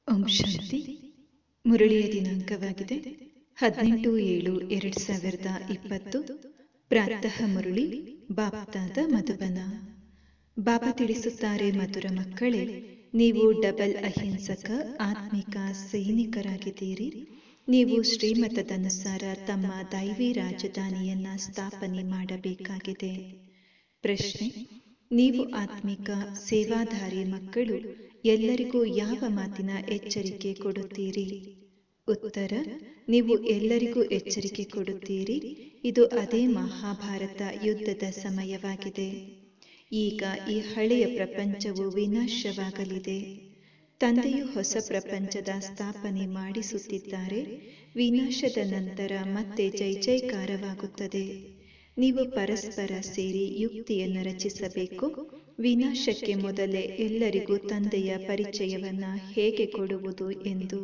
ಓಂ ಶಾಂತಿ ಮುರಳಿಯ ದಿನಾಂಕವಾಗಿದೆ ಹದಿನೆಂಟು ಏಳು ಎರಡು ಸಾವಿರದ ಇಪ್ಪತ್ತು ಪ್ರಾತಃ ಮುರಳಿ ಬಾಪ್ತಾದ ಮಧುಬನ ಬಾಬಾ ತಿಳಿಸುತ್ತಾರೆ ಮಧುರ ಮಕ್ಕಳೇ ನೀವು ಡಬಲ್ ಅಹಿಂಸಕ ಆತ್ಮಿಕ ಸೈನಿಕರಾಗಿದ್ದೀರಿ ನೀವು ಶ್ರೀಮತದನುಸಾರ ತಮ್ಮ ದೈವಿ ರಾಜಧಾನಿಯನ್ನ ಸ್ಥಾಪನೆ ಮಾಡಬೇಕಾಗಿದೆ ಪ್ರಶ್ನೆ ನೀವು ಆತ್ಮಿಕ ಸೇವಾಧಾರಿ ಮಕ್ಕಳು ಎಲ್ಲರಿಗೂ ಯಾವ ಮಾತಿನ ಎಚ್ಚರಿಕೆ ಕೊಡುತ್ತೀರಿ ಉತ್ತರ ನೀವು ಎಲ್ಲರಿಗೂ ಎಚ್ಚರಿಕೆ ಕೊಡುತ್ತೀರಿ ಇದು ಅದೇ ಮಹಾಭಾರತ ಯುದ್ಧದ ಸಮಯವಾಗಿದೆ ಈಗ ಈ ಹಳೆಯ ಪ್ರಪಂಚವು ವಿನಾಶವಾಗಲಿದೆ ತಂದೆಯು ಹೊಸ ಪ್ರಪಂಚದ ಸ್ಥಾಪನೆ ಮಾಡಿಸುತ್ತಿದ್ದಾರೆ ವಿನಾಶದ ನಂತರ ಮತ್ತೆ ಜೈ ಜೈಕಾರವಾಗುತ್ತದೆ ನೀವು ಪರಸ್ಪರ ಸೇರಿ ಯುಕ್ತಿಯನ್ನು ರಚಿಸಬೇಕು ವಿನಾಶಕ್ಕೆ ಮೊದಲೇ ಎಲ್ಲರಿಗೂ ತಂದೆಯ ಪರಿಚಯವನ್ನ ಹೇಗೆ ಕೊಡುವುದು ಎಂದು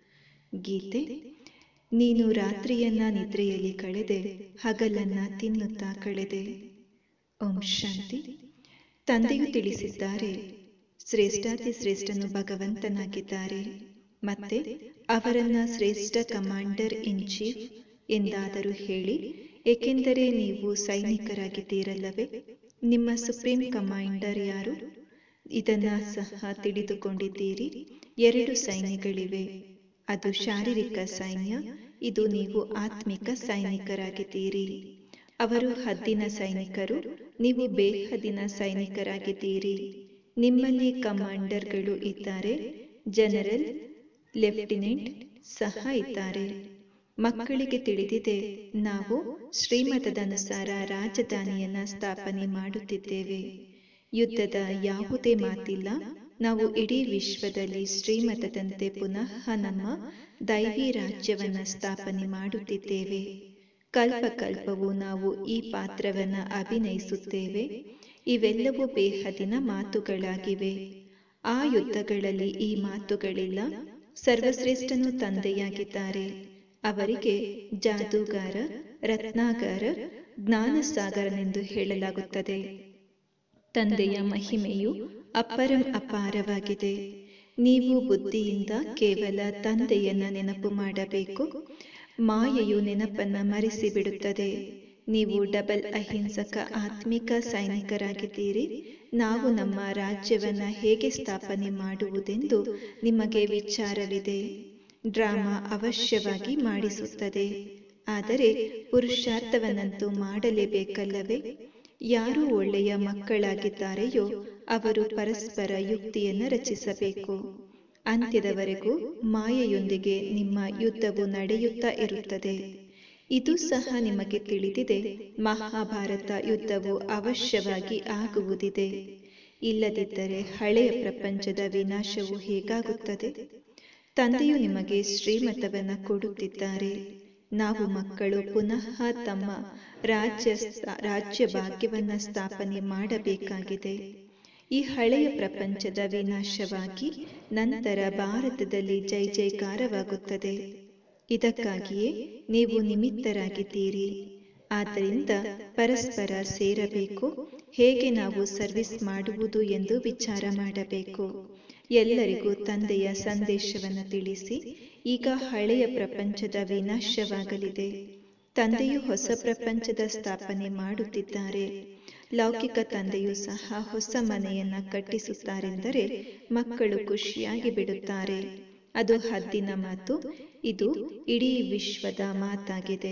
ಗೀತೆ ನೀನು ರಾತ್ರಿಯನ್ನ ನಿದ್ರೆಯಲ್ಲಿ ಕಳೆದೆ ಹಗಲನ್ನ ತಿನ್ನುತ್ತಾ ಕಳೆದೆ ಓಂ ಶಾಂತಿ ತಂದೆಯು ತಿಳಿಸಿದ್ದಾರೆ ಶ್ರೇಷ್ಠಾತಿ ಶ್ರೇಷ್ಠನು ಭಗವಂತನಾಗಿದ್ದಾರೆ ಮತ್ತೆ ಅವರನ್ನ ಶ್ರೇಷ್ಠ ಕಮಾಂಡರ್ ಇನ್ ಚೀಫ್ ಎಂದಾದರೂ ಹೇಳಿ ಏಕೆಂದರೆ ನೀವು ಸೈನಿಕರಾಗಿದ್ದೀರಲ್ಲವೇ ನಿಮ್ಮ ಸುಪ್ರೀಂ ಕಮಾಂಡರ್ ಯಾರು ಇದನ್ನ ಸಹ ತಿಳಿದುಕೊಂಡಿದ್ದೀರಿ ಎರಡು ಸೈನ್ಯಗಳಿವೆ ಅದು ಶಾರೀರಿಕ ಸೈನ್ಯ ಇದು ನೀವು ಆತ್ಮಿಕ ಸೈನಿಕರಾಗಿದ್ದೀರಿ ಅವರು ಹದ್ದಿನ ಸೈನಿಕರು ನೀವು ಬೇಹದಿನ ಸೈನಿಕರಾಗಿದ್ದೀರಿ ನಿಮ್ಮಲ್ಲಿ ಕಮಾಂಡರ್ಗಳು ಇದ್ದಾರೆ ಜನರಲ್ ಲೆಫ್ಟಿನೆಂಟ್ ಸಹ ಇದ್ದಾರೆ ಮಕ್ಕಳಿಗೆ ತಿಳಿದಿದೆ ನಾವು ಶ್ರೀಮತದನುಸಾರ ರಾಜಧಾನಿಯನ್ನ ಸ್ಥಾಪನೆ ಮಾಡುತ್ತಿದ್ದೇವೆ ಯುದ್ಧದ ಯಾವುದೇ ಮಾತಿಲ್ಲ ನಾವು ಇಡೀ ವಿಶ್ವದಲ್ಲಿ ಶ್ರೀಮತದಂತೆ ಪುನಃ ನಮ್ಮ ದೈವಿ ರಾಜ್ಯವನ್ನ ಸ್ಥಾಪನೆ ಮಾಡುತ್ತಿದ್ದೇವೆ ಕಲ್ಪ ಕಲ್ಪವು ನಾವು ಈ ಪಾತ್ರವನ್ನ ಅಭಿನಯಿಸುತ್ತೇವೆ ಇವೆಲ್ಲವೂ ಬೇಹದಿನ ಮಾತುಗಳಾಗಿವೆ ಆ ಯುದ್ಧಗಳಲ್ಲಿ ಈ ಮಾತುಗಳಿಲ್ಲ ಸರ್ವಶ್ರೇಷ್ಠನು ತಂದೆಯಾಗಿದ್ದಾರೆ ಅವರಿಗೆ ಜಾದೂಗಾರ ರತ್ನಾಗಾರ ಜ್ಞಾನಸಾಗರನೆಂದು ಹೇಳಲಾಗುತ್ತದೆ ತಂದೆಯ ಮಹಿಮೆಯು ಅಪರಂ ಅಪಾರವಾಗಿದೆ ನೀವು ಬುದ್ಧಿಯಿಂದ ಕೇವಲ ತಂದೆಯನ್ನ ನೆನಪು ಮಾಡಬೇಕು ಮಾಯೆಯು ನೆನಪನ್ನ ಮರೆಸಿಬಿಡುತ್ತದೆ ನೀವು ಡಬಲ್ ಅಹಿಂಸಕ ಆತ್ಮಿಕ ಸೈನಿಕರಾಗಿದ್ದೀರಿ ನಾವು ನಮ್ಮ ರಾಜ್ಯವನ್ನ ಹೇಗೆ ಸ್ಥಾಪನೆ ಮಾಡುವುದೆಂದು ನಿಮಗೆ ವಿಚಾರವಿದೆ ಡ್ರಾಮಾ ಅವಶ್ಯವಾಗಿ ಮಾಡಿಸುತ್ತದೆ ಆದರೆ ಪುರುಷಾರ್ಥವನ್ನಂತೂ ಮಾಡಲೇಬೇಕಲ್ಲವೇ ಯಾರು ಒಳ್ಳೆಯ ಮಕ್ಕಳಾಗಿದ್ದಾರೆಯೋ ಅವರು ಪರಸ್ಪರ ಯುಕ್ತಿಯನ್ನು ರಚಿಸಬೇಕು ಅಂತ್ಯದವರೆಗೂ ಮಾಯೆಯೊಂದಿಗೆ ನಿಮ್ಮ ಯುದ್ಧವು ನಡೆಯುತ್ತಾ ಇರುತ್ತದೆ ಇದು ಸಹ ನಿಮಗೆ ತಿಳಿದಿದೆ ಮಹಾಭಾರತ ಯುದ್ಧವು ಅವಶ್ಯವಾಗಿ ಆಗುವುದಿದೆ ಇಲ್ಲದಿದ್ದರೆ ಹಳೆಯ ಪ್ರಪಂಚದ ವಿನಾಶವು ಹೇಗಾಗುತ್ತದೆ ತಂದೆಯು ನಿಮಗೆ ಶ್ರೀಮತವನ್ನ ಕೊಡುತ್ತಿದ್ದಾರೆ ನಾವು ಮಕ್ಕಳು ಪುನಃ ತಮ್ಮ ರಾಜ್ಯ ರಾಜ್ಯ ಭಾಗ್ಯವನ್ನ ಸ್ಥಾಪನೆ ಮಾಡಬೇಕಾಗಿದೆ ಈ ಹಳೆಯ ಪ್ರಪಂಚದ ವಿನಾಶವಾಗಿ ನಂತರ ಭಾರತದಲ್ಲಿ ಜೈ ಜೈಕಾರವಾಗುತ್ತದೆ ಇದಕ್ಕಾಗಿಯೇ ನೀವು ನಿಮಿತ್ತರಾಗಿದ್ದೀರಿ ಆದ್ದರಿಂದ ಪರಸ್ಪರ ಸೇರಬೇಕು ಹೇಗೆ ನಾವು ಸರ್ವಿಸ್ ಮಾಡುವುದು ಎಂದು ವಿಚಾರ ಮಾಡಬೇಕು ಎಲ್ಲರಿಗೂ ತಂದೆಯ ಸಂದೇಶವನ್ನು ತಿಳಿಸಿ ಈಗ ಹಳೆಯ ಪ್ರಪಂಚದ ವಿನಾಶವಾಗಲಿದೆ ತಂದೆಯು ಹೊಸ ಪ್ರಪಂಚದ ಸ್ಥಾಪನೆ ಮಾಡುತ್ತಿದ್ದಾರೆ ಲೌಕಿಕ ತಂದೆಯು ಸಹ ಹೊಸ ಮನೆಯನ್ನ ಕಟ್ಟಿಸುತ್ತಾರೆಂದರೆ ಮಕ್ಕಳು ಖುಷಿಯಾಗಿ ಬಿಡುತ್ತಾರೆ ಅದು ಹದ್ದಿನ ಮಾತು ಇದು ಇಡೀ ವಿಶ್ವದ ಮಾತಾಗಿದೆ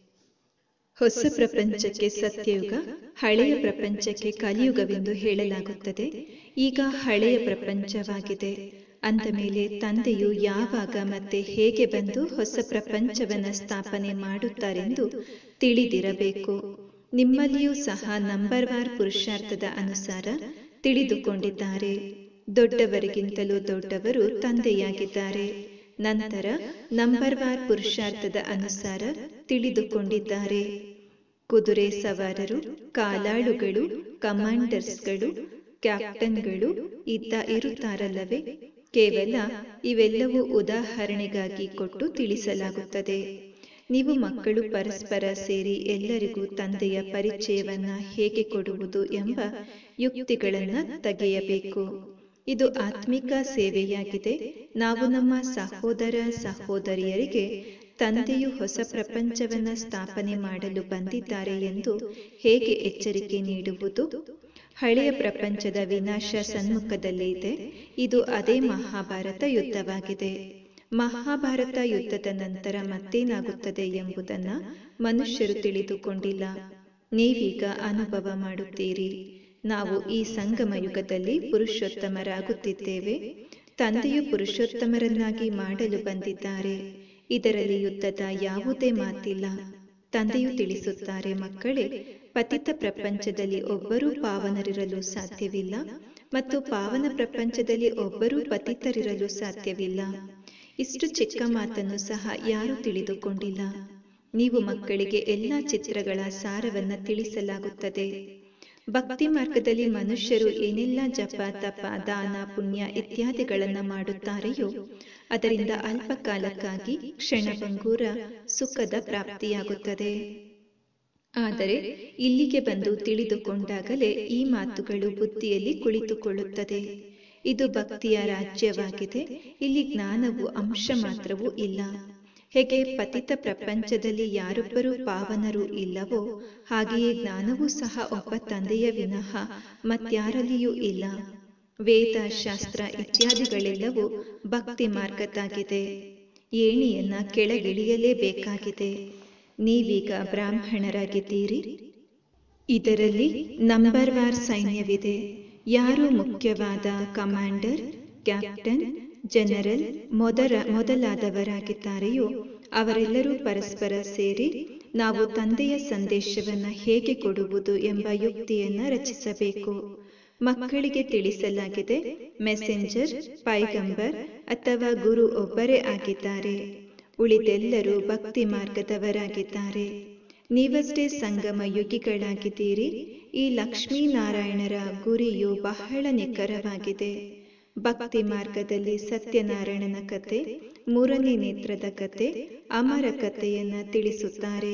ಹೊಸ ಪ್ರಪಂಚಕ್ಕೆ ಸತ್ಯಯುಗ ಹಳೆಯ ಪ್ರಪಂಚಕ್ಕೆ ಕಲಿಯುಗವೆಂದು ಹೇಳಲಾಗುತ್ತದೆ ಈಗ ಹಳೆಯ ಪ್ರಪಂಚವಾಗಿದೆ ಅಂದ ಮೇಲೆ ತಂದೆಯು ಯಾವಾಗ ಮತ್ತೆ ಹೇಗೆ ಬಂದು ಹೊಸ ಪ್ರಪಂಚವನ್ನ ಸ್ಥಾಪನೆ ಮಾಡುತ್ತಾರೆಂದು ತಿಳಿದಿರಬೇಕು ನಿಮ್ಮಲ್ಲಿಯೂ ಸಹ ನಂಬರ್ ವಾರ್ ಪುರುಷಾರ್ಥದ ಅನುಸಾರ ತಿಳಿದುಕೊಂಡಿದ್ದಾರೆ ದೊಡ್ಡವರಿಗಿಂತಲೂ ದೊಡ್ಡವರು ತಂದೆಯಾಗಿದ್ದಾರೆ ನಂತರ ನಂಬರ್ ವಾರ್ ಪುರುಷಾರ್ಥದ ಅನುಸಾರ ತಿಳಿದುಕೊಂಡಿದ್ದಾರೆ ಕುದುರೆ ಸವಾರರು ಕಾಲಾಳುಗಳು ಕಮಾಂಡರ್ಸ್ಗಳು ಕ್ಯಾಪ್ಟನ್ಗಳು ಇದ್ದ ಇರುತ್ತಾರಲ್ಲವೇ ಕೇವಲ ಇವೆಲ್ಲವೂ ಉದಾಹರಣೆಗಾಗಿ ಕೊಟ್ಟು ತಿಳಿಸಲಾಗುತ್ತದೆ ನೀವು ಮಕ್ಕಳು ಪರಸ್ಪರ ಸೇರಿ ಎಲ್ಲರಿಗೂ ತಂದೆಯ ಪರಿಚಯವನ್ನ ಹೇಗೆ ಕೊಡುವುದು ಎಂಬ ಯುಕ್ತಿಗಳನ್ನ ತೆಗೆಯಬೇಕು ಇದು ಆತ್ಮಿಕ ಸೇವೆಯಾಗಿದೆ ನಾವು ನಮ್ಮ ಸಹೋದರ ಸಹೋದರಿಯರಿಗೆ ತಂದೆಯು ಹೊಸ ಪ್ರಪಂಚವನ್ನು ಸ್ಥಾಪನೆ ಮಾಡಲು ಬಂದಿದ್ದಾರೆ ಎಂದು ಹೇಗೆ ಎಚ್ಚರಿಕೆ ನೀಡುವುದು ಹಳೆಯ ಪ್ರಪಂಚದ ವಿನಾಶ ಸನ್ಮುಖದಲ್ಲಿ ಇದೆ ಇದು ಅದೇ ಮಹಾಭಾರತ ಯುದ್ಧವಾಗಿದೆ ಮಹಾಭಾರತ ಯುದ್ಧದ ನಂತರ ಮತ್ತೇನಾಗುತ್ತದೆ ಎಂಬುದನ್ನು ಮನುಷ್ಯರು ತಿಳಿದುಕೊಂಡಿಲ್ಲ ನೀವೀಗ ಅನುಭವ ಮಾಡುತ್ತೀರಿ ನಾವು ಈ ಸಂಗಮ ಯುಗದಲ್ಲಿ ಪುರುಷೋತ್ತಮರಾಗುತ್ತಿದ್ದೇವೆ ತಂದೆಯು ಪುರುಷೋತ್ತಮರನ್ನಾಗಿ ಮಾಡಲು ಬಂದಿದ್ದಾರೆ ಇದರಲ್ಲಿ ಯುದ್ಧದ ಯಾವುದೇ ಮಾತಿಲ್ಲ ತಂದೆಯು ತಿಳಿಸುತ್ತಾರೆ ಮಕ್ಕಳೇ ಪತಿತ ಪ್ರಪಂಚದಲ್ಲಿ ಒಬ್ಬರೂ ಪಾವನರಿರಲು ಸಾಧ್ಯವಿಲ್ಲ ಮತ್ತು ಪಾವನ ಪ್ರಪಂಚದಲ್ಲಿ ಒಬ್ಬರೂ ಪತಿತರಿರಲು ಸಾಧ್ಯವಿಲ್ಲ ಇಷ್ಟು ಚಿಕ್ಕ ಮಾತನ್ನು ಸಹ ಯಾರು ತಿಳಿದುಕೊಂಡಿಲ್ಲ ನೀವು ಮಕ್ಕಳಿಗೆ ಎಲ್ಲ ಚಿತ್ರಗಳ ಸಾರವನ್ನ ತಿಳಿಸಲಾಗುತ್ತದೆ ಭಕ್ತಿ ಮಾರ್ಗದಲ್ಲಿ ಮನುಷ್ಯರು ಏನೆಲ್ಲ ಜಪ ತಪ ದಾನ ಪುಣ್ಯ ಇತ್ಯಾದಿಗಳನ್ನ ಮಾಡುತ್ತಾರೆಯೋ ಅದರಿಂದ ಅಲ್ಪ ಕಾಲಕ್ಕಾಗಿ ಕ್ಷಣಭಂಗೂರ ಸುಖದ ಪ್ರಾಪ್ತಿಯಾಗುತ್ತದೆ ಆದರೆ ಇಲ್ಲಿಗೆ ಬಂದು ತಿಳಿದುಕೊಂಡಾಗಲೇ ಈ ಮಾತುಗಳು ಬುದ್ಧಿಯಲ್ಲಿ ಕುಳಿತುಕೊಳ್ಳುತ್ತದೆ ಇದು ಭಕ್ತಿಯ ರಾಜ್ಯವಾಗಿದೆ ಇಲ್ಲಿ ಜ್ಞಾನವು ಅಂಶ ಮಾತ್ರವೂ ಇಲ್ಲ ಹೇಗೆ ಪತಿತ ಪ್ರಪಂಚದಲ್ಲಿ ಯಾರೊಬ್ಬರೂ ಪಾವನರು ಇಲ್ಲವೋ ಹಾಗೆಯೇ ಜ್ಞಾನವೂ ಸಹ ಒಬ್ಬ ತಂದೆಯ ವಿನಃ ಮತ್ಯಾರಲ್ಲಿಯೂ ಇಲ್ಲ ವೇದ ಶಾಸ್ತ್ರ ಇತ್ಯಾದಿಗಳೆಲ್ಲವೂ ಭಕ್ತಿ ಮಾರ್ಗದಾಗಿದೆ ಏಣಿಯನ್ನ ಕೆಳಗಿಳಿಯಲೇಬೇಕಾಗಿದೆ ನೀವೀಗ ಬ್ರಾಹ್ಮಣರಾಗಿದ್ದೀರಿ ಇದರಲ್ಲಿ ನಂಬರ್ ವಾರ್ ಸೈನ್ಯವಿದೆ ಯಾರು ಮುಖ್ಯವಾದ ಕಮಾಂಡರ್ ಕ್ಯಾಪ್ಟನ್ ಜನರಲ್ ಮೊದಲ ಮೊದಲಾದವರಾಗಿದ್ದಾರೆಯೋ ಅವರೆಲ್ಲರೂ ಪರಸ್ಪರ ಸೇರಿ ನಾವು ತಂದೆಯ ಸಂದೇಶವನ್ನ ಹೇಗೆ ಕೊಡುವುದು ಎಂಬ ಯುಕ್ತಿಯನ್ನ ರಚಿಸಬೇಕು ಮಕ್ಕಳಿಗೆ ತಿಳಿಸಲಾಗಿದೆ ಮೆಸೆಂಜರ್ ಪೈಗಂಬರ್ ಅಥವಾ ಗುರು ಒಬ್ಬರೇ ಆಗಿದ್ದಾರೆ ಉಳಿದೆಲ್ಲರೂ ಭಕ್ತಿ ಮಾರ್ಗದವರಾಗಿದ್ದಾರೆ ನೀವಷ್ಟೇ ಸಂಗಮ ಯುಗಿಗಳಾಗಿದ್ದೀರಿ ಈ ಲಕ್ಷ್ಮೀನಾರಾಯಣರ ಗುರಿಯು ಬಹಳ ನಿಖರವಾಗಿದೆ ಭಕ್ತಿ ಮಾರ್ಗದಲ್ಲಿ ಸತ್ಯನಾರಾಯಣನ ಕತೆ ಮೂರನೇ ನೇತ್ರದ ಕತೆ ಅಮರ ಕಥೆಯನ್ನ ತಿಳಿಸುತ್ತಾರೆ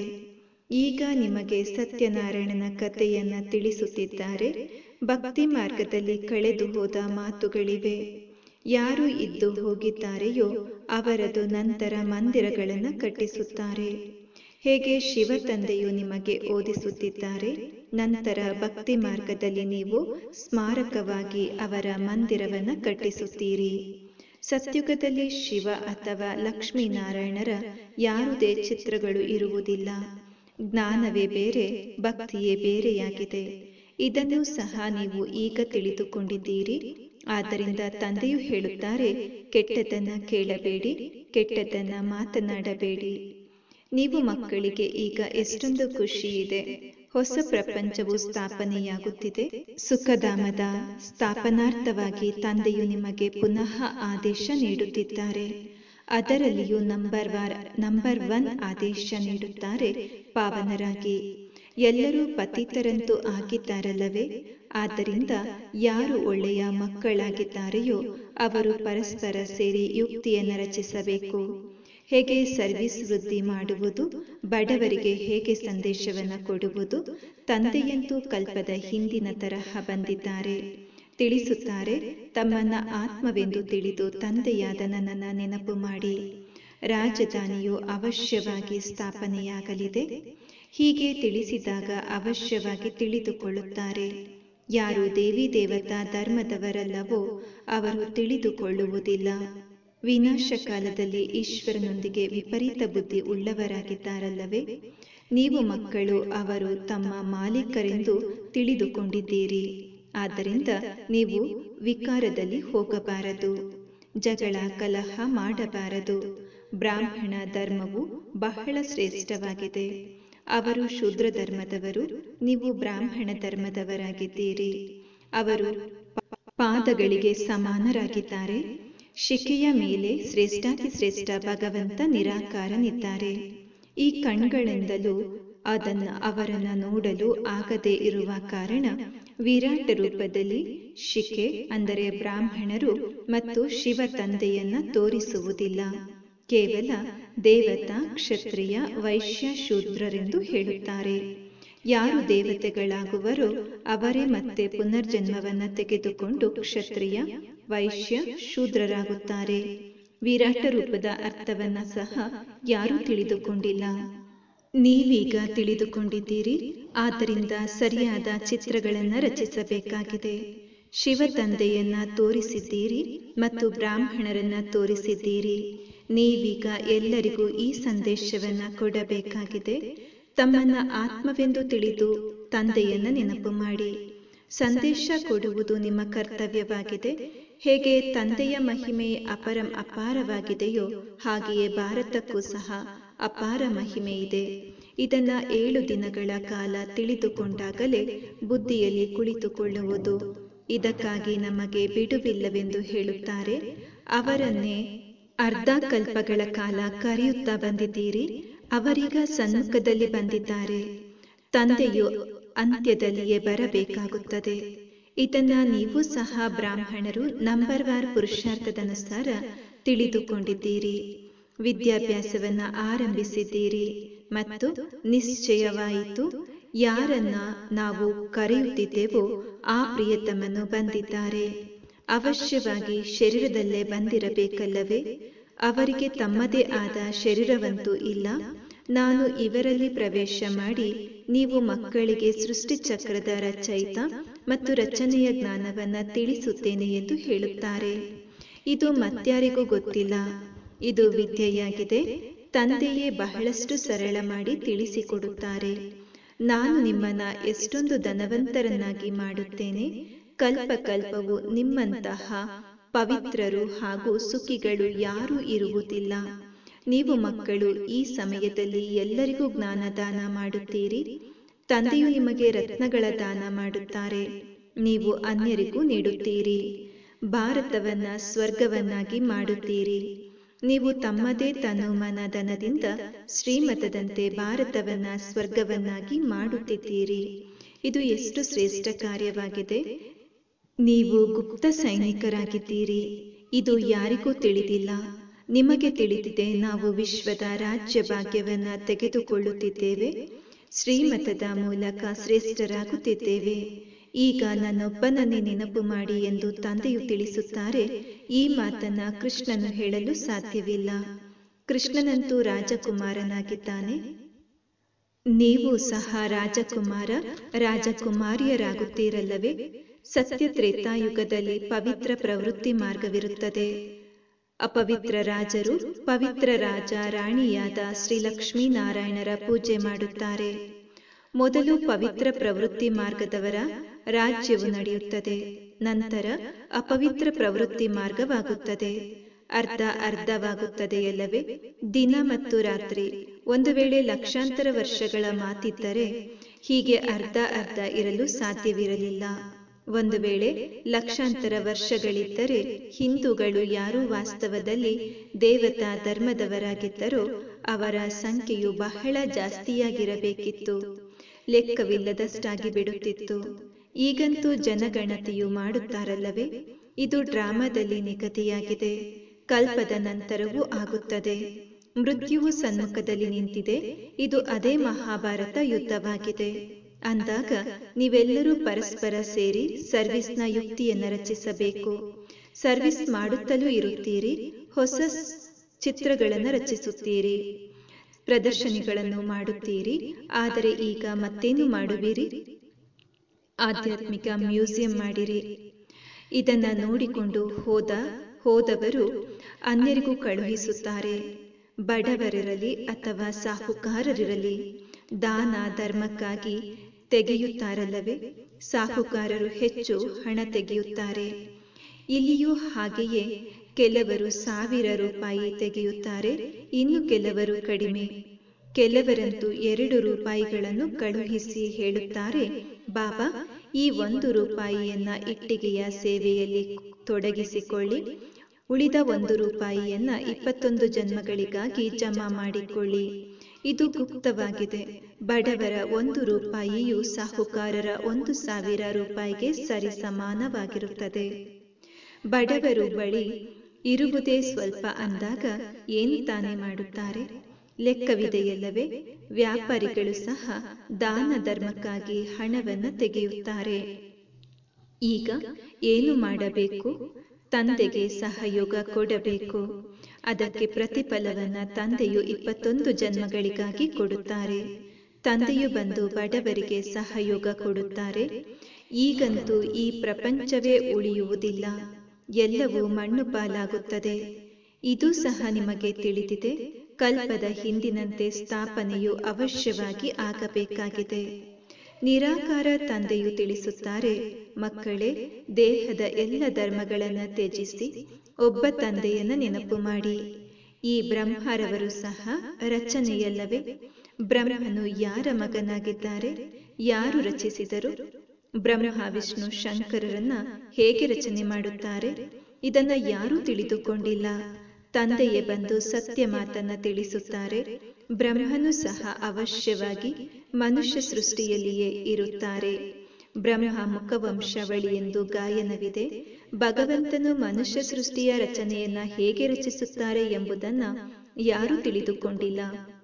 ಈಗ ನಿಮಗೆ ಸತ್ಯನಾರಾಯಣನ ಕಥೆಯನ್ನ ತಿಳಿಸುತ್ತಿದ್ದಾರೆ ಭಕ್ತಿ ಮಾರ್ಗದಲ್ಲಿ ಕಳೆದು ಹೋದ ಮಾತುಗಳಿವೆ ಯಾರು ಇದ್ದು ಹೋಗಿದ್ದಾರೆಯೋ ಅವರದು ನಂತರ ಮಂದಿರಗಳನ್ನು ಕಟ್ಟಿಸುತ್ತಾರೆ ಹೇಗೆ ಶಿವ ತಂದೆಯು ನಿಮಗೆ ಓದಿಸುತ್ತಿದ್ದಾರೆ ನಂತರ ಭಕ್ತಿ ಮಾರ್ಗದಲ್ಲಿ ನೀವು ಸ್ಮಾರಕವಾಗಿ ಅವರ ಮಂದಿರವನ್ನು ಕಟ್ಟಿಸುತ್ತೀರಿ ಸತ್ಯುಗದಲ್ಲಿ ಶಿವ ಅಥವಾ ಲಕ್ಷ್ಮೀನಾರಾಯಣರ ಯಾವುದೇ ಚಿತ್ರಗಳು ಇರುವುದಿಲ್ಲ ಜ್ಞಾನವೇ ಬೇರೆ ಭಕ್ತಿಯೇ ಬೇರೆಯಾಗಿದೆ ಇದನ್ನು ಸಹ ನೀವು ಈಗ ತಿಳಿದುಕೊಂಡಿದ್ದೀರಿ ಆದ್ದರಿಂದ ತಂದೆಯು ಹೇಳುತ್ತಾರೆ ಕೆಟ್ಟದನ್ನ ಕೇಳಬೇಡಿ ಕೆಟ್ಟದನ್ನ ಮಾತನಾಡಬೇಡಿ ನೀವು ಮಕ್ಕಳಿಗೆ ಈಗ ಎಷ್ಟೊಂದು ಖುಷಿ ಇದೆ ಹೊಸ ಪ್ರಪಂಚವು ಸ್ಥಾಪನೆಯಾಗುತ್ತಿದೆ ಸುಖಧಾಮದ ಸ್ಥಾಪನಾರ್ಥವಾಗಿ ತಂದೆಯು ನಿಮಗೆ ಪುನಃ ಆದೇಶ ನೀಡುತ್ತಿದ್ದಾರೆ ಅದರಲ್ಲಿಯೂ ನಂಬರ್ ವಾರ್ ನಂಬರ್ ಒನ್ ಆದೇಶ ನೀಡುತ್ತಾರೆ ಪಾವನರಾಗಿ ಎಲ್ಲರೂ ಪತಿತರಂತೂ ಆಗಿದ್ದಾರಲ್ಲವೇ ಆದ್ದರಿಂದ ಯಾರು ಒಳ್ಳೆಯ ಮಕ್ಕಳಾಗಿದ್ದಾರೆಯೋ ಅವರು ಪರಸ್ಪರ ಸೇರಿ ಯುಕ್ತಿಯನ್ನು ರಚಿಸಬೇಕು ಹೇಗೆ ಸರ್ವಿಸ್ ವೃದ್ಧಿ ಮಾಡುವುದು ಬಡವರಿಗೆ ಹೇಗೆ ಸಂದೇಶವನ್ನು ಕೊಡುವುದು ತಂದೆಯಂತೂ ಕಲ್ಪದ ಹಿಂದಿನ ತರಹ ಬಂದಿದ್ದಾರೆ ತಿಳಿಸುತ್ತಾರೆ ತಮ್ಮನ್ನ ಆತ್ಮವೆಂದು ತಿಳಿದು ತಂದೆಯಾದ ನನ್ನನ್ನು ನೆನಪು ಮಾಡಿ ರಾಜಧಾನಿಯು ಅವಶ್ಯವಾಗಿ ಸ್ಥಾಪನೆಯಾಗಲಿದೆ ಹೀಗೆ ತಿಳಿಸಿದಾಗ ಅವಶ್ಯವಾಗಿ ತಿಳಿದುಕೊಳ್ಳುತ್ತಾರೆ ಯಾರು ದೇವಿ ದೇವತಾ ಧರ್ಮದವರಲ್ಲವೋ ಅವರು ತಿಳಿದುಕೊಳ್ಳುವುದಿಲ್ಲ ವಿನಾಶ ಕಾಲದಲ್ಲಿ ಈಶ್ವರನೊಂದಿಗೆ ವಿಪರೀತ ಬುದ್ಧಿ ಉಳ್ಳವರಾಗಿದ್ದಾರಲ್ಲವೇ ನೀವು ಮಕ್ಕಳು ಅವರು ತಮ್ಮ ಮಾಲೀಕರೆಂದು ತಿಳಿದುಕೊಂಡಿದ್ದೀರಿ ಆದ್ದರಿಂದ ನೀವು ವಿಕಾರದಲ್ಲಿ ಹೋಗಬಾರದು ಜಗಳ ಕಲಹ ಮಾಡಬಾರದು ಬ್ರಾಹ್ಮಣ ಧರ್ಮವು ಬಹಳ ಶ್ರೇಷ್ಠವಾಗಿದೆ ಅವರು ಶೂದ್ರ ಧರ್ಮದವರು ನೀವು ಬ್ರಾಹ್ಮಣ ಧರ್ಮದವರಾಗಿದ್ದೀರಿ ಅವರು ಪಾದಗಳಿಗೆ ಸಮಾನರಾಗಿದ್ದಾರೆ ಶಿಕೆಯ ಮೇಲೆ ಶ್ರೇಷ್ಠಾತಿ ಶ್ರೇಷ್ಠ ಭಗವಂತ ನಿರಾಕಾರನಿದ್ದಾರೆ ಈ ಕಣ್ಗಳಿಂದಲೂ ಅದನ್ನ ಅವರನ್ನ ನೋಡಲು ಆಗದೇ ಇರುವ ಕಾರಣ ವಿರಾಟ ರೂಪದಲ್ಲಿ ಶಿಕೆ ಅಂದರೆ ಬ್ರಾಹ್ಮಣರು ಮತ್ತು ಶಿವ ತಂದೆಯನ್ನ ತೋರಿಸುವುದಿಲ್ಲ ಕೇವಲ ದೇವತಾ ಕ್ಷತ್ರಿಯ ವೈಶ್ಯ ಶೂದ್ರರೆಂದು ಹೇಳುತ್ತಾರೆ ಯಾರು ದೇವತೆಗಳಾಗುವರೋ ಅವರೇ ಮತ್ತೆ ಪುನರ್ಜನ್ಮವನ್ನ ತೆಗೆದುಕೊಂಡು ಕ್ಷತ್ರಿಯ ವೈಶ್ಯ ಶೂದ್ರರಾಗುತ್ತಾರೆ ವಿರಾಟ ರೂಪದ ಅರ್ಥವನ್ನ ಸಹ ಯಾರೂ ತಿಳಿದುಕೊಂಡಿಲ್ಲ ನೀವೀಗ ತಿಳಿದುಕೊಂಡಿದ್ದೀರಿ ಆದ್ದರಿಂದ ಸರಿಯಾದ ಚಿತ್ರಗಳನ್ನು ರಚಿಸಬೇಕಾಗಿದೆ ಶಿವ ತಂದೆಯನ್ನ ತೋರಿಸಿದ್ದೀರಿ ಮತ್ತು ಬ್ರಾಹ್ಮಣರನ್ನ ತೋರಿಸಿದ್ದೀರಿ ನೀವೀಗ ಎಲ್ಲರಿಗೂ ಈ ಸಂದೇಶವನ್ನ ಕೊಡಬೇಕಾಗಿದೆ ತಮ್ಮನ್ನ ಆತ್ಮವೆಂದು ತಿಳಿದು ತಂದೆಯನ್ನ ನೆನಪು ಮಾಡಿ ಸಂದೇಶ ಕೊಡುವುದು ನಿಮ್ಮ ಕರ್ತವ್ಯವಾಗಿದೆ ಹೇಗೆ ತಂದೆಯ ಮಹಿಮೆ ಅಪರಂ ಅಪಾರವಾಗಿದೆಯೋ ಹಾಗೆಯೇ ಭಾರತಕ್ಕೂ ಸಹ ಅಪಾರ ಮಹಿಮೆ ಇದೆ ಇದನ್ನ ಏಳು ದಿನಗಳ ಕಾಲ ತಿಳಿದುಕೊಂಡಾಗಲೇ ಬುದ್ಧಿಯಲ್ಲಿ ಕುಳಿತುಕೊಳ್ಳುವುದು ಇದಕ್ಕಾಗಿ ನಮಗೆ ಬಿಡುವಿಲ್ಲವೆಂದು ಹೇಳುತ್ತಾರೆ ಅವರನ್ನೇ ಅರ್ಧ ಕಲ್ಪಗಳ ಕಾಲ ಕರೆಯುತ್ತಾ ಬಂದಿದ್ದೀರಿ ಅವರೀಗ ಸನ್ಮುಖದಲ್ಲಿ ಬಂದಿದ್ದಾರೆ ತಂದೆಯು ಅಂತ್ಯದಲ್ಲಿಯೇ ಬರಬೇಕಾಗುತ್ತದೆ ಇದನ್ನ ನೀವು ಸಹ ಬ್ರಾಹ್ಮಣರು ನಂಬರ್ ವಾರ್ ಪುರುಷಾರ್ಥದನುಸಾರ ತಿಳಿದುಕೊಂಡಿದ್ದೀರಿ ವಿದ್ಯಾಭ್ಯಾಸವನ್ನ ಆರಂಭಿಸಿದ್ದೀರಿ ಮತ್ತು ನಿಶ್ಚಯವಾಯಿತು ಯಾರನ್ನ ನಾವು ಕರೆಯುತ್ತಿದ್ದೇವೋ ಆ ಪ್ರಿಯತಮನು ಬಂದಿದ್ದಾರೆ ಅವಶ್ಯವಾಗಿ ಶರೀರದಲ್ಲೇ ಬಂದಿರಬೇಕಲ್ಲವೇ ಅವರಿಗೆ ತಮ್ಮದೇ ಆದ ಶರೀರವಂತೂ ಇಲ್ಲ ನಾನು ಇವರಲ್ಲಿ ಪ್ರವೇಶ ಮಾಡಿ ನೀವು ಮಕ್ಕಳಿಗೆ ಸೃಷ್ಟಿ ಚಕ್ರದ ರಚಯಿತ ಮತ್ತು ರಚನೆಯ ಜ್ಞಾನವನ್ನ ತಿಳಿಸುತ್ತೇನೆ ಎಂದು ಹೇಳುತ್ತಾರೆ ಇದು ಮತ್ಯಾರಿಗೂ ಗೊತ್ತಿಲ್ಲ ಇದು ವಿದ್ಯೆಯಾಗಿದೆ ತಂದೆಯೇ ಬಹಳಷ್ಟು ಸರಳ ಮಾಡಿ ತಿಳಿಸಿಕೊಡುತ್ತಾರೆ ನಾನು ನಿಮ್ಮನ್ನ ಎಷ್ಟೊಂದು ಧನವಂತರನ್ನಾಗಿ ಮಾಡುತ್ತೇನೆ ಕಲ್ಪ ಕಲ್ಪವು ನಿಮ್ಮಂತಹ ಪವಿತ್ರರು ಹಾಗೂ ಸುಖಿಗಳು ಯಾರೂ ಇರುವುದಿಲ್ಲ ನೀವು ಮಕ್ಕಳು ಈ ಸಮಯದಲ್ಲಿ ಎಲ್ಲರಿಗೂ ಜ್ಞಾನ ದಾನ ಮಾಡುತ್ತೀರಿ ತಂದೆಯು ನಿಮಗೆ ರತ್ನಗಳ ದಾನ ಮಾಡುತ್ತಾರೆ ನೀವು ಅನ್ಯರಿಗೂ ನೀಡುತ್ತೀರಿ ಭಾರತವನ್ನ ಸ್ವರ್ಗವನ್ನಾಗಿ ಮಾಡುತ್ತೀರಿ ನೀವು ತಮ್ಮದೇ ತನು ಮನ ಧನದಿಂದ ಶ್ರೀಮತದಂತೆ ಭಾರತವನ್ನ ಸ್ವರ್ಗವನ್ನಾಗಿ ಮಾಡುತ್ತಿದ್ದೀರಿ ಇದು ಎಷ್ಟು ಶ್ರೇಷ್ಠ ಕಾರ್ಯವಾಗಿದೆ ನೀವು ಗುಪ್ತ ಸೈನಿಕರಾಗಿದ್ದೀರಿ ಇದು ಯಾರಿಗೂ ತಿಳಿದಿಲ್ಲ ನಿಮಗೆ ತಿಳಿದಿದೆ ನಾವು ವಿಶ್ವದ ರಾಜ್ಯ ಭಾಗ್ಯವನ್ನ ತೆಗೆದುಕೊಳ್ಳುತ್ತಿದ್ದೇವೆ ಶ್ರೀಮತದ ಮೂಲಕ ಶ್ರೇಷ್ಠರಾಗುತ್ತಿದ್ದೇವೆ ಈಗ ನನ್ನೊಬ್ಬನನ್ನೇ ನೆನಪು ಮಾಡಿ ಎಂದು ತಂದೆಯು ತಿಳಿಸುತ್ತಾರೆ ಈ ಮಾತನ್ನ ಕೃಷ್ಣನು ಹೇಳಲು ಸಾಧ್ಯವಿಲ್ಲ ಕೃಷ್ಣನಂತೂ ರಾಜಕುಮಾರನಾಗಿದ್ದಾನೆ ನೀವು ಸಹ ರಾಜಕುಮಾರ ರಾಜಕುಮಾರಿಯರಾಗುತ್ತೀರಲ್ಲವೇ ಸತ್ಯ ತ್ರೇತಾಯುಗದಲ್ಲಿ ಪವಿತ್ರ ಪ್ರವೃತ್ತಿ ಮಾರ್ಗವಿರುತ್ತದೆ ಅಪವಿತ್ರ ರಾಜರು ಪವಿತ್ರ ರಾಜ ರಾಣಿಯಾದ ಶ್ರೀ ಲಕ್ಷ್ಮೀನಾರಾಯಣರ ಪೂಜೆ ಮಾಡುತ್ತಾರೆ ಮೊದಲು ಪವಿತ್ರ ಪ್ರವೃತ್ತಿ ಮಾರ್ಗದವರ ರಾಜ್ಯವು ನಡೆಯುತ್ತದೆ ನಂತರ ಅಪವಿತ್ರ ಪ್ರವೃತ್ತಿ ಮಾರ್ಗವಾಗುತ್ತದೆ ಅರ್ಧ ಅರ್ಧವಾಗುತ್ತದೆಯಲ್ಲವೇ ದಿನ ಮತ್ತು ರಾತ್ರಿ ಒಂದು ವೇಳೆ ಲಕ್ಷಾಂತರ ವರ್ಷಗಳ ಮಾತಿದ್ದರೆ ಹೀಗೆ ಅರ್ಧ ಅರ್ಧ ಇರಲು ಸಾಧ್ಯವಿರಲಿಲ್ಲ ಒಂದು ವೇಳೆ ಲಕ್ಷಾಂತರ ವರ್ಷಗಳಿದ್ದರೆ ಹಿಂದೂಗಳು ಯಾರು ವಾಸ್ತವದಲ್ಲಿ ದೇವತಾ ಧರ್ಮದವರಾಗಿದ್ದರೋ ಅವರ ಸಂಖ್ಯೆಯು ಬಹಳ ಜಾಸ್ತಿಯಾಗಿರಬೇಕಿತ್ತು ಲೆಕ್ಕವಿಲ್ಲದಷ್ಟಾಗಿ ಬಿಡುತ್ತಿತ್ತು ಈಗಂತೂ ಜನಗಣತಿಯು ಮಾಡುತ್ತಾರಲ್ಲವೇ ಇದು ಡ್ರಾಮಾದಲ್ಲಿ ನಿಗದಿಯಾಗಿದೆ ಕಲ್ಪದ ನಂತರವೂ ಆಗುತ್ತದೆ ಮೃತ್ಯುವು ಸನ್ಮುಖದಲ್ಲಿ ನಿಂತಿದೆ ಇದು ಅದೇ ಮಹಾಭಾರತ ಯುದ್ಧವಾಗಿದೆ ಅಂದಾಗ ನೀವೆಲ್ಲರೂ ಪರಸ್ಪರ ಸೇರಿ ಸರ್ವಿಸ್ನ ಯುಕ್ತಿಯನ್ನು ರಚಿಸಬೇಕು ಸರ್ವಿಸ್ ಮಾಡುತ್ತಲೂ ಇರುತ್ತೀರಿ ಹೊಸ ಚಿತ್ರಗಳನ್ನು ರಚಿಸುತ್ತೀರಿ ಪ್ರದರ್ಶನಿಗಳನ್ನು ಮಾಡುತ್ತೀರಿ ಆದರೆ ಈಗ ಮತ್ತೇನು ಮಾಡುವಿರಿ ಆಧ್ಯಾತ್ಮಿಕ ಮ್ಯೂಸಿಯಂ ಮಾಡಿರಿ ಇದನ್ನ ನೋಡಿಕೊಂಡು ಹೋದ ಹೋದವರು ಅನ್ಯರಿಗೂ ಕಳುಹಿಸುತ್ತಾರೆ ಬಡವರಿರಲಿ ಅಥವಾ ಸಾಹುಕಾರರಿರಲಿ ದಾನ ಧರ್ಮಕ್ಕಾಗಿ ತೆಗೆಯುತ್ತಾರಲ್ಲವೇ ಸಾಹುಕಾರರು ಹೆಚ್ಚು ಹಣ ತೆಗೆಯುತ್ತಾರೆ ಇಲ್ಲಿಯೂ ಹಾಗೆಯೇ ಕೆಲವರು ಸಾವಿರ ರೂಪಾಯಿ ತೆಗೆಯುತ್ತಾರೆ ಇನ್ನು ಕೆಲವರು ಕಡಿಮೆ ಕೆಲವರಂತೂ ಎರಡು ರೂಪಾಯಿಗಳನ್ನು ಕಳುಹಿಸಿ ಹೇಳುತ್ತಾರೆ ಬಾಬಾ ಈ ಒಂದು ರೂಪಾಯಿಯನ್ನ ಇಟ್ಟಿಗೆಯ ಸೇವೆಯಲ್ಲಿ ತೊಡಗಿಸಿಕೊಳ್ಳಿ ಉಳಿದ ಒಂದು ರೂಪಾಯಿಯನ್ನ ಇಪ್ಪತ್ತೊಂದು ಜನ್ಮಗಳಿಗಾಗಿ ಜಮಾ ಮಾಡಿಕೊಳ್ಳಿ ಇದು ಗುಪ್ತವಾಗಿದೆ ಬಡವರ ಒಂದು ರೂಪಾಯಿಯು ಸಾಹುಕಾರರ ಒಂದು ಸಾವಿರ ರೂಪಾಯಿಗೆ ಸರಿ ಸಮಾನವಾಗಿರುತ್ತದೆ ಬಡವರು ಬಳಿ ಇರುವುದೇ ಸ್ವಲ್ಪ ಅಂದಾಗ ಏನು ತಾನೇ ಮಾಡುತ್ತಾರೆ ಲೆಕ್ಕವಿದೆಯಲ್ಲವೇ ವ್ಯಾಪಾರಿಗಳು ಸಹ ದಾನ ಧರ್ಮಕ್ಕಾಗಿ ಹಣವನ್ನು ತೆಗೆಯುತ್ತಾರೆ ಈಗ ಏನು ಮಾಡಬೇಕು ತಂದೆಗೆ ಸಹಯೋಗ ಕೊಡಬೇಕು ಅದಕ್ಕೆ ಪ್ರತಿಫಲವನ್ನ ತಂದೆಯು ಇಪ್ಪತ್ತೊಂದು ಜನ್ಮಗಳಿಗಾಗಿ ಕೊಡುತ್ತಾರೆ ತಂದೆಯು ಬಂದು ಬಡವರಿಗೆ ಸಹಯೋಗ ಕೊಡುತ್ತಾರೆ ಈಗಂತೂ ಈ ಪ್ರಪಂಚವೇ ಉಳಿಯುವುದಿಲ್ಲ ಎಲ್ಲವೂ ಮಣ್ಣು ಪಾಲಾಗುತ್ತದೆ ಇದು ಸಹ ನಿಮಗೆ ತಿಳಿದಿದೆ ಕಲ್ಪದ ಹಿಂದಿನಂತೆ ಸ್ಥಾಪನೆಯು ಅವಶ್ಯವಾಗಿ ಆಗಬೇಕಾಗಿದೆ ನಿರಾಕಾರ ತಂದೆಯು ತಿಳಿಸುತ್ತಾರೆ ಮಕ್ಕಳೇ ದೇಹದ ಎಲ್ಲ ಧರ್ಮಗಳನ್ನು ತ್ಯಜಿಸಿ ಒಬ್ಬ ತಂದೆಯನ್ನ ನೆನಪು ಮಾಡಿ ಈ ಬ್ರಹ್ಮರವರು ಸಹ ರಚನೆಯಲ್ಲವೇ ಬ್ರಹ್ಮನು ಯಾರ ಮಗನಾಗಿದ್ದಾರೆ ಯಾರು ರಚಿಸಿದರು ಬ್ರಹ್ಮ ವಿಷ್ಣು ಶಂಕರರನ್ನ ಹೇಗೆ ರಚನೆ ಮಾಡುತ್ತಾರೆ ಇದನ್ನ ಯಾರೂ ತಿಳಿದುಕೊಂಡಿಲ್ಲ ತಂದೆಯೇ ಬಂದು ಸತ್ಯ ಮಾತನ್ನ ತಿಳಿಸುತ್ತಾರೆ ಬ್ರಹ್ಮನು ಸಹ ಅವಶ್ಯವಾಗಿ ಮನುಷ್ಯ ಸೃಷ್ಟಿಯಲ್ಲಿಯೇ ಇರುತ್ತಾರೆ ಬ್ರಹ್ಮ ಮುಖವಂಶಾವಳಿ ಎಂದು ಗಾಯನವಿದೆ ಭಗವಂತನು ಮನುಷ್ಯ ಸೃಷ್ಟಿಯ ರಚನೆಯನ್ನ ಹೇಗೆ ರಚಿಸುತ್ತಾರೆ ಎಂಬುದನ್ನ ಯಾರೂ ತಿಳಿದುಕೊಂಡಿಲ್ಲ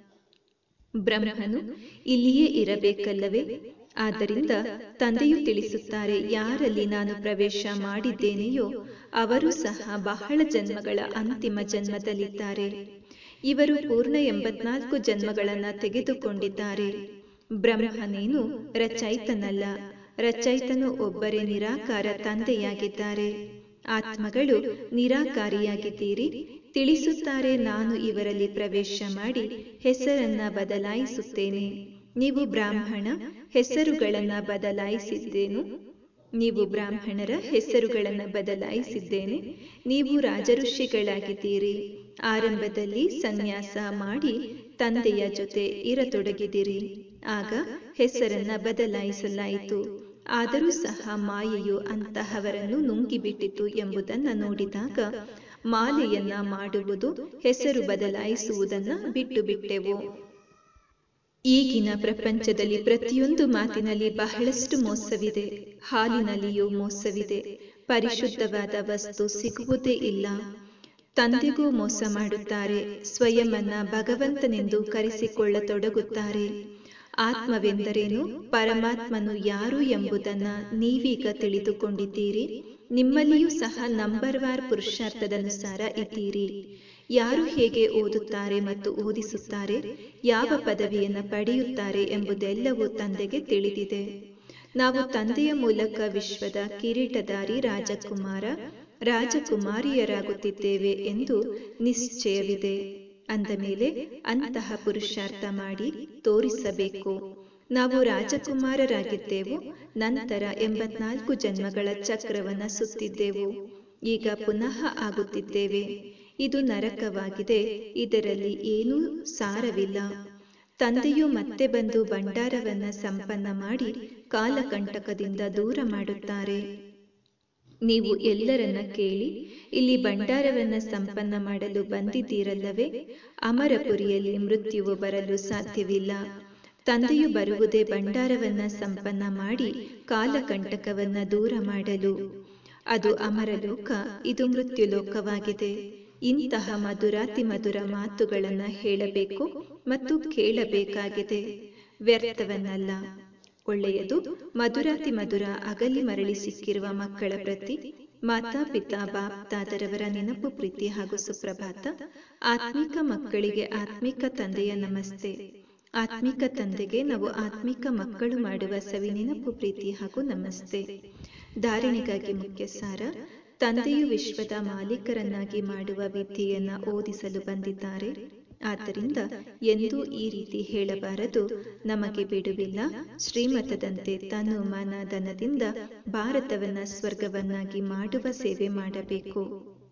ಬ್ರಹ್ಮನು ಇಲ್ಲಿಯೇ ಇರಬೇಕಲ್ಲವೇ ಆದ್ದರಿಂದ ತಂದೆಯು ತಿಳಿಸುತ್ತಾರೆ ಯಾರಲ್ಲಿ ನಾನು ಪ್ರವೇಶ ಮಾಡಿದ್ದೇನೆಯೋ ಅವರು ಸಹ ಬಹಳ ಜನ್ಮಗಳ ಅಂತಿಮ ಜನ್ಮದಲ್ಲಿದ್ದಾರೆ ಇವರು ಪೂರ್ಣ ಎಂಬತ್ನಾಲ್ಕು ಜನ್ಮಗಳನ್ನ ತೆಗೆದುಕೊಂಡಿದ್ದಾರೆ ಬ್ರಹ್ಮನೇನು ರಚಯಿತನಲ್ಲ ರಚಯಿತನು ಒಬ್ಬರೇ ನಿರಾಕಾರ ತಂದೆಯಾಗಿದ್ದಾರೆ ಆತ್ಮಗಳು ನಿರಾಕಾರಿಯಾಗಿದ್ದೀರಿ ತಿಳಿಸುತ್ತಾರೆ ನಾನು ಇವರಲ್ಲಿ ಪ್ರವೇಶ ಮಾಡಿ ಹೆಸರನ್ನ ಬದಲಾಯಿಸುತ್ತೇನೆ ನೀವು ಬ್ರಾಹ್ಮಣ ಹೆಸರುಗಳನ್ನ ಬದಲಾಯಿಸಿದ್ದೇನು ನೀವು ಬ್ರಾಹ್ಮಣರ ಹೆಸರುಗಳನ್ನ ಬದಲಾಯಿಸಿದ್ದೇನೆ ನೀವು ರಾಜಋಷಿಗಳಾಗಿದ್ದೀರಿ ಆರಂಭದಲ್ಲಿ ಸನ್ಯಾಸ ಮಾಡಿ ತಂದೆಯ ಜೊತೆ ಇರತೊಡಗಿದಿರಿ ಆಗ ಹೆಸರನ್ನ ಬದಲಾಯಿಸಲಾಯಿತು ಆದರೂ ಸಹ ಮಾಯೆಯು ಅಂತಹವರನ್ನು ನುಂಗಿಬಿಟ್ಟಿತು ಎಂಬುದನ್ನ ನೋಡಿದಾಗ ಮಾಲೆಯನ್ನ ಮಾಡುವುದು ಹೆಸರು ಬದಲಾಯಿಸುವುದನ್ನ ಬಿಟ್ಟು ಬಿಟ್ಟೆವು ಈಗಿನ ಪ್ರಪಂಚದಲ್ಲಿ ಪ್ರತಿಯೊಂದು ಮಾತಿನಲ್ಲಿ ಬಹಳಷ್ಟು ಮೋಸವಿದೆ ಹಾಲಿನಲ್ಲಿಯೂ ಮೋಸವಿದೆ ಪರಿಶುದ್ಧವಾದ ವಸ್ತು ಸಿಗುವುದೇ ಇಲ್ಲ ತಂದೆಗೂ ಮೋಸ ಮಾಡುತ್ತಾರೆ ಸ್ವಯಂವನ್ನ ಭಗವಂತನೆಂದು ಕರೆಸಿಕೊಳ್ಳತೊಡಗುತ್ತಾರೆ ಆತ್ಮವೆಂದರೇನು ಪರಮಾತ್ಮನು ಯಾರು ಎಂಬುದನ್ನ ನೀವೀಗ ತಿಳಿದುಕೊಂಡಿದ್ದೀರಿ ನಿಮ್ಮಲ್ಲಿಯೂ ಸಹ ನಂಬರ್ ವಾರ್ ಪುರುಷಾರ್ಥದನುಸಾರ ಇದ್ದೀರಿ ಯಾರು ಹೇಗೆ ಓದುತ್ತಾರೆ ಮತ್ತು ಓದಿಸುತ್ತಾರೆ ಯಾವ ಪದವಿಯನ್ನ ಪಡೆಯುತ್ತಾರೆ ಎಂಬುದೆಲ್ಲವೂ ತಂದೆಗೆ ತಿಳಿದಿದೆ ನಾವು ತಂದೆಯ ಮೂಲಕ ವಿಶ್ವದ ಕಿರೀಟಧಾರಿ ರಾಜಕುಮಾರ ರಾಜಕುಮಾರಿಯರಾಗುತ್ತಿದ್ದೇವೆ ಎಂದು ನಿಶ್ಚಯವಿದೆ ಅಂದ ಮೇಲೆ ಅಂತಹ ಪುರುಷಾರ್ಥ ಮಾಡಿ ತೋರಿಸಬೇಕು ನಾವು ರಾಜಕುಮಾರರಾಗಿದ್ದೆವು ನಂತರ ಎಂಬತ್ನಾಲ್ಕು ಜನ್ಮಗಳ ಚಕ್ರವನ್ನ ಸುತ್ತಿದ್ದೆವು ಈಗ ಪುನಃ ಆಗುತ್ತಿದ್ದೇವೆ ಇದು ನರಕವಾಗಿದೆ ಇದರಲ್ಲಿ ಏನೂ ಸಾರವಿಲ್ಲ ತಂದೆಯು ಮತ್ತೆ ಬಂದು ಭಂಡಾರವನ್ನ ಸಂಪನ್ನ ಮಾಡಿ ಕಾಲಕಂಟಕದಿಂದ ದೂರ ಮಾಡುತ್ತಾರೆ ನೀವು ಎಲ್ಲರನ್ನ ಕೇಳಿ ಇಲ್ಲಿ ಭಂಡಾರವನ್ನ ಸಂಪನ್ನ ಮಾಡಲು ಬಂದಿದ್ದೀರಲ್ಲವೇ ಅಮರಪುರಿಯಲ್ಲಿ ಮೃತ್ಯುವು ಬರಲು ಸಾಧ್ಯವಿಲ್ಲ ತಂದೆಯು ಬರುವುದೇ ಭಂಡಾರವನ್ನ ಸಂಪನ್ನ ಮಾಡಿ ಕಾಲಕಂಟಕವನ್ನ ದೂರ ಮಾಡಲು ಅದು ಅಮರಲೋಕ ಇದು ಮೃತ್ಯು ಲೋಕವಾಗಿದೆ ಇಂತಹ ಮಧುರಾತಿ ಮಧುರ ಮಾತುಗಳನ್ನ ಹೇಳಬೇಕು ಮತ್ತು ಕೇಳಬೇಕಾಗಿದೆ ವ್ಯರ್ಥವನ್ನಲ್ಲ ಒಳ್ಳೆಯದು ಮಧುರಾತಿ ಮಧುರ ಅಗಲಿ ಮರಳಿ ಸಿಕ್ಕಿರುವ ಮಕ್ಕಳ ಪ್ರತಿ ಮಾತಾಪಿತಾ ಬಾಪ್ತಾದರವರ ನೆನಪು ಪ್ರೀತಿ ಹಾಗೂ ಸುಪ್ರಭಾತ ಆತ್ಮಿಕ ಮಕ್ಕಳಿಗೆ ಆತ್ಮಿಕ ತಂದೆಯ ನಮಸ್ತೆ ಆತ್ಮಿಕ ತಂದೆಗೆ ನಾವು ಆತ್ಮಿಕ ಮಕ್ಕಳು ಮಾಡುವ ಸವಿ ನೆನಪು ಪ್ರೀತಿ ಹಾಗೂ ನಮಸ್ತೆ ಧಾರಣೆಗಾಗಿ ಮುಖ್ಯ ಸಾರ ತಂದೆಯು ವಿಶ್ವದ ಮಾಲೀಕರನ್ನಾಗಿ ಮಾಡುವ ವಿದ್ಯೆಯನ್ನ ಓದಿಸಲು ಬಂದಿದ್ದಾರೆ ಆದ್ದರಿಂದ ಎಂದೂ ಈ ರೀತಿ ಹೇಳಬಾರದು ನಮಗೆ ಬಿಡುವಿಲ್ಲ ಶ್ರೀಮತದಂತೆ ತನು ಮನ ಧನದಿಂದ ಭಾರತವನ್ನ ಸ್ವರ್ಗವನ್ನಾಗಿ ಮಾಡುವ ಸೇವೆ ಮಾಡಬೇಕು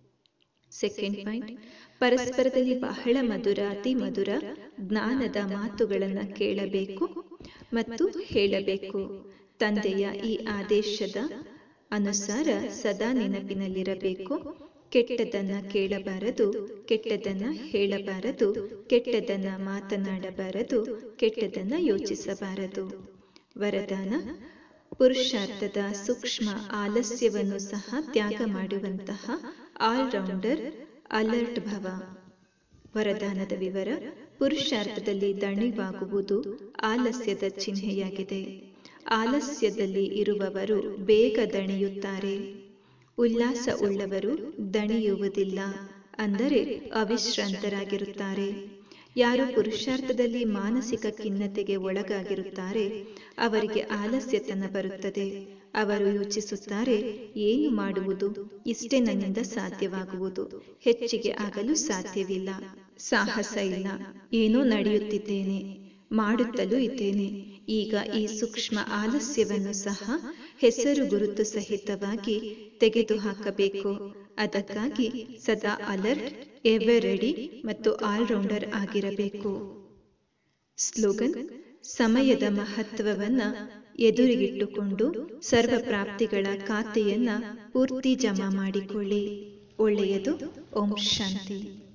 ಸೆಕೆಂಡ್ ಪಾಯಿಂಟ್ ಪರಸ್ಪರದಲ್ಲಿ ಬಹಳ ಮಧುರ ಅತಿ ಮಧುರ ಜ್ಞಾನದ ಮಾತುಗಳನ್ನ ಕೇಳಬೇಕು ಮತ್ತು ಹೇಳಬೇಕು ತಂದೆಯ ಈ ಆದೇಶದ ಅನುಸಾರ ಸದಾ ನೆನಪಿನಲ್ಲಿರಬೇಕು ಕೆಟ್ಟದನ್ನ ಕೇಳಬಾರದು ಕೆಟ್ಟದನ್ನ ಹೇಳಬಾರದು ಕೆಟ್ಟದನ್ನ ಮಾತನಾಡಬಾರದು ಕೆಟ್ಟದನ್ನ ಯೋಚಿಸಬಾರದು ವರದಾನ ಪುರುಷಾರ್ಥದ ಸೂಕ್ಷ್ಮ ಆಲಸ್ಯವನ್ನು ಸಹ ತ್ಯಾಗ ಮಾಡುವಂತಹ ಆಲ್ರೌಂಡರ್ ಅಲರ್ಟ್ ಭವ ವರದಾನದ ವಿವರ ಪುರುಷಾರ್ಥದಲ್ಲಿ ದಣಿವಾಗುವುದು ಆಲಸ್ಯದ ಚಿಹ್ನೆಯಾಗಿದೆ ಆಲಸ್ಯದಲ್ಲಿ ಇರುವವರು ಬೇಗ ದಣಿಯುತ್ತಾರೆ ಉಲ್ಲಾಸ ಉಳ್ಳವರು ದಣಿಯುವುದಿಲ್ಲ ಅಂದರೆ ಅವಿಶ್ರಾಂತರಾಗಿರುತ್ತಾರೆ ಯಾರು ಪುರುಷಾರ್ಥದಲ್ಲಿ ಮಾನಸಿಕ ಖಿನ್ನತೆಗೆ ಒಳಗಾಗಿರುತ್ತಾರೆ ಅವರಿಗೆ ಆಲಸ್ಯತನ ಬರುತ್ತದೆ ಅವರು ಯೋಚಿಸುತ್ತಾರೆ ಏನು ಮಾಡುವುದು ಇಷ್ಟೇ ನನ್ನಿಂದ ಸಾಧ್ಯವಾಗುವುದು ಹೆಚ್ಚಿಗೆ ಆಗಲು ಸಾಧ್ಯವಿಲ್ಲ ಸಾಹಸ ಇಲ್ಲ ಏನೋ ನಡೆಯುತ್ತಿದ್ದೇನೆ ಮಾಡುತ್ತಲೂ ಇದ್ದೇನೆ ಈಗ ಈ ಸೂಕ್ಷ್ಮ ಆಲಸ್ಯವನ್ನು ಸಹ ಹೆಸರು ಗುರುತು ಸಹಿತವಾಗಿ ತೆಗೆದುಹಾಕಬೇಕು ಅದಕ್ಕಾಗಿ ಸದಾ ಅಲರ್ಟ್ ಎವರ್ ರೆಡಿ ಮತ್ತು ಆಲ್ರೌಂಡರ್ ಆಗಿರಬೇಕು ಸ್ಲೋಗನ್ ಸಮಯದ ಮಹತ್ವವನ್ನ ಎದುರಿಗಿಟ್ಟುಕೊಂಡು ಸರ್ವ ಪ್ರಾಪ್ತಿಗಳ ಖಾತೆಯನ್ನ ಪೂರ್ತಿ ಜಮಾ ಮಾಡಿಕೊಳ್ಳಿ ಒಳ್ಳೆಯದು ಓಂ ಶಾಂತಿ